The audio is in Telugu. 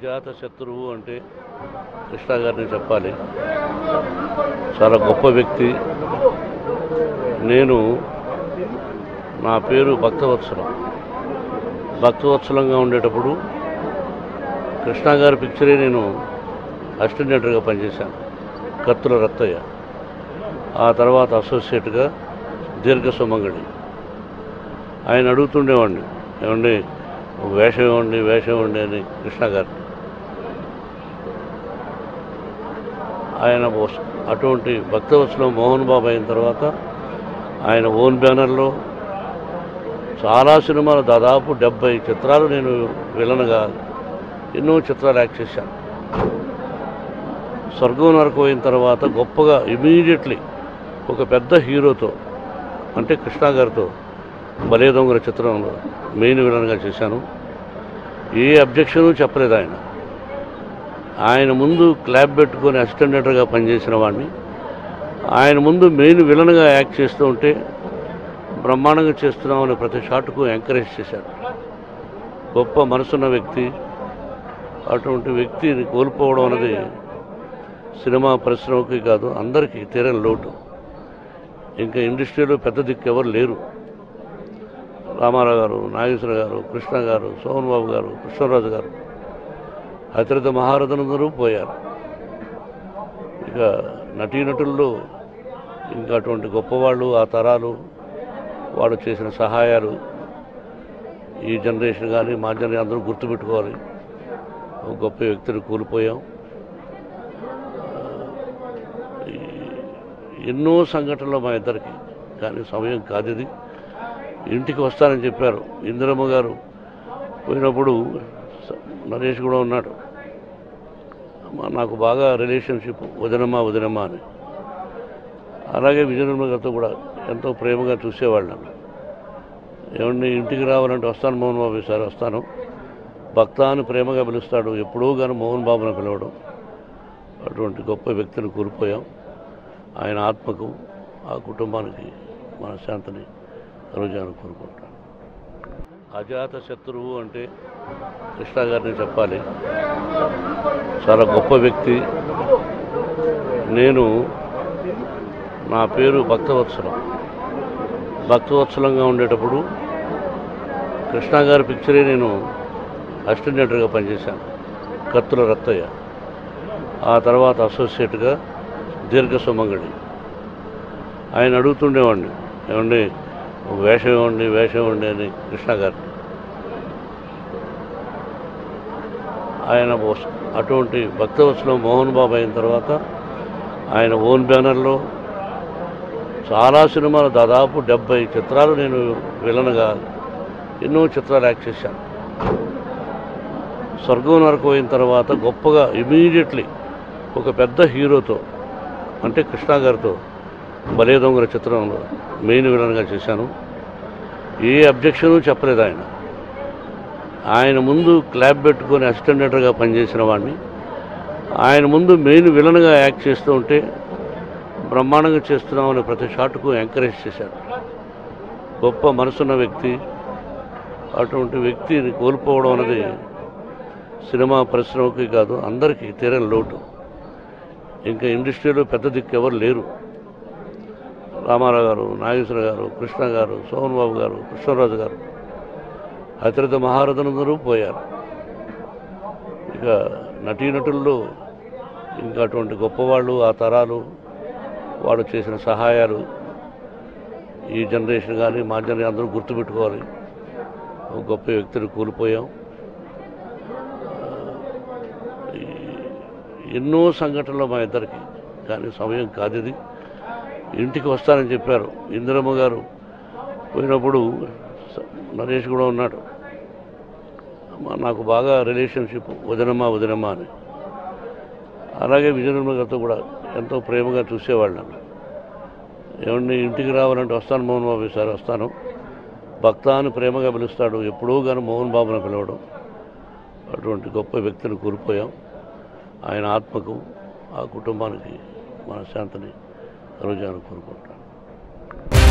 అజాత శత్రువు అంటే కృష్ణ గారిని చెప్పాలి చాలా గొప్ప వ్యక్తి నేను నా పేరు భక్తవత్సలం భక్తవత్సలంగా ఉండేటప్పుడు కృష్ణ గారి పిక్చరే నేను అసిస్టెంట్గా పనిచేశాను కత్తుల రత్తయ్య ఆ తర్వాత అసోసియేట్గా దీర్ఘ సుమంగళి ఆయన అడుగుతుండేవాడిని ఏమండి ఒక వేషం ఇవ్వండి వేషం ఇవ్వండి అని కృష్ణ గారిని ఆయన వస్- అటువంటి భక్తవత్సలం మోహన్ బాబు అయిన తర్వాత ఆయన ఓన్ బ్యానర్లో చాలా సినిమాలు దాదాపు డెబ్బై చిత్రాలు నేను విలన్గా ఎన్నో చిత్రాలు యాక్ట్ చేశాను స్వర్గం నరకు అయిన తర్వాత గొప్పగా ఇమీడియట్లీ ఒక పెద్ద హీరోతో అంటే కృష్ణ గారితో బలే దొంగల చిత్రంలో మెయిన్ విలన్గా చేశాను ఏ అబ్జెక్షను చెప్పలేదు ఆయన ఆయన ముందు క్లాబ్ పెట్టుకొని అసిస్టెంట్గా పనిచేసిన వాడిని ఆయన ముందు మెయిన్ విలన్గా యాక్ట్ చేస్తూ ఉంటే బ్రహ్మాండంగా చేస్తున్నామని ప్రతి షాట్కు ఎంకరేజ్ చేశారు గొప్ప మనసున్న వ్యక్తి అటువంటి వ్యక్తిని కోల్పోవడం అనేది సినిమా పరిశ్రమకి కాదు అందరికీ తీరని లోటు ఇంకా ఇండస్ట్రీలో పెద్ద దిక్కు ఎవరు లేరు రామారావు గారు నాగేశ్వర గారు కృష్ణ గారు సోమన్ బాబు గారు కృష్ణరాజు గారు అతిరథ మహారథులందరూ పోయారు ఇక నటీనటుల్లో ఇంకా అటువంటి గొప్పవాళ్ళు ఆ తరాలు వాళ్ళు చేసిన సహాయాలు ఈ జనరేషన్ కానీ మా జనరేషన్ అందరూ గుర్తుపెట్టుకోవాలి ఒక గొప్ప వ్యక్తిని కోల్పోయాం ఈ- ఎన్నో సంఘటనలు మా ఇద్దరికి కానీ సమయం కాదు ఇది ఇంటికి వస్తానని చెప్పారు ఇందిరమ్మ గారు పోయినప్పుడు స- నరేష్ కూడా ఉన్నాడు అమ్మ, నాకు బాగా రిలేషన్షిప్ వదినమ్మ వదినమ్మ అని అలాగే విజయనిర్మల గారితో కూడా ఎంతో ప్రేమగా చూసేవాళ్ళు నన్ను ఏమండి ఇంటికి రావాలంటే వస్తాను మోహన్ బాబు సార్ వస్తాను భక్త అని ప్రేమగా పిలుస్తాడు ఎప్పుడూ కానీ మోహన్ బాబుని పిలవడం అటువంటి గొప్ప వ్యక్తిని కోల్పోయాం ఆయన ఆత్మకు ఆ కుటుంబానికి మన శాంతిని కలుగుజాను కోరుకుంటాను అజాత శత్రువు అంటే కృష్ణ గారిని చెప్పాలి చాలా గొప్ప వ్యక్తి నేను నా పేరు భక్తవత్సలం భక్తవత్సలంగా ఉండేటప్పుడు కృష్ణ గారి పిక్చరే నేను అసిస్టెంట్గా పనిచేశాను కత్తుల రత్తయ్య ఆ తర్వాత అసోసియేట్గా దీర్ఘ సుమంగళి ఆయన అడుగుతుండేవాడిని ఏమండి ఒక వేషం ఇవ్వండి వేషం ఇవ్వండి అని కృష్ణ గారిని ఆయన వస్- అటువంటి భక్తవత్సలం మోహన్ బాబు అయిన తర్వాత ఆయన ఓన్ బ్యానర్లో చాలా సినిమాలు దాదాపు డెబ్బై చిత్రాలు నేను విలన్గా ఎన్నో చిత్రాలు యాక్ట్ చేశాను స్వర్గం నరకు అయిన తర్వాత గొప్పగా ఇమీడియట్లీ ఒక పెద్ద హీరోతో అంటే కృష్ణ గారితో బలే దొంగల చిత్రంలో మెయిన్ విలన్గా చేశాను ఏ అబ్జెక్షను చెప్పలేదు ఆయన ఆయన ముందు క్లాబ్ పెట్టుకొని అసిస్టెంట్గా పనిచేసిన వాడిని ఆయన ముందు మెయిన్ విలన్గా యాక్ట్ చేస్తూ ఉంటే బ్రహ్మాండంగా చేస్తున్నామని ప్రతి షాట్కు ఎంకరేజ్ చేశారు గొప్ప మనసున్న వ్యక్తి అటువంటి వ్యక్తిని కోల్పోవడం అనేది సినిమా పరిశ్రమకి కాదు అందరికీ తీరని లోటు ఇంకా ఇండస్ట్రీలో పెద్ద దిక్కు ఎవరు లేరు రామారావు గారు నాగేశ్వర గారు కృష్ణ గారు సోమన్ బాబు గారు కృష్ణరాజు గారు అతిరథ మహారథులందరూ పోయారు ఇక నటీనటుల్లో ఇంకా అటువంటి గొప్పవాళ్ళు ఆ తరాలు వాళ్ళు చేసిన సహాయాలు ఈ జనరేషన్ కానీ మా జనరేషన్ అందరూ గుర్తుపెట్టుకోవాలి ఒక గొప్ప వ్యక్తిని కోల్పోయాం ఈ- ఎన్నో సంఘటనలు మా ఇద్దరికి కానీ సమయం కాదు ఇది ఇంటికి వస్తానని చెప్పారు ఇందిరమ్మ గారు పోయినప్పుడు స- నరేష్ కూడా ఉన్నాడు అమ్మ, నాకు బాగా రిలేషన్షిప్ వదినమ్మ వదినమ్మ అని అలాగే విజయనిర్మల గారితో కూడా ఎంతో ప్రేమగా చూసేవాళ్ళు నన్ను ఏమండి ఇంటికి రావాలంటే వస్తాను మోహన్ బాబు సార్ వస్తాను భక్త అని ప్రేమగా పిలుస్తాడు ఎప్పుడూ కానీ మోహన్ బాబుని పిలవడం అటువంటి గొప్ప వ్యక్తిని కోల్పోయాం ఆయన ఆత్మకు ఆ కుటుంబానికి మన శాంతిని కలుగుజాను కోరుకుంటాను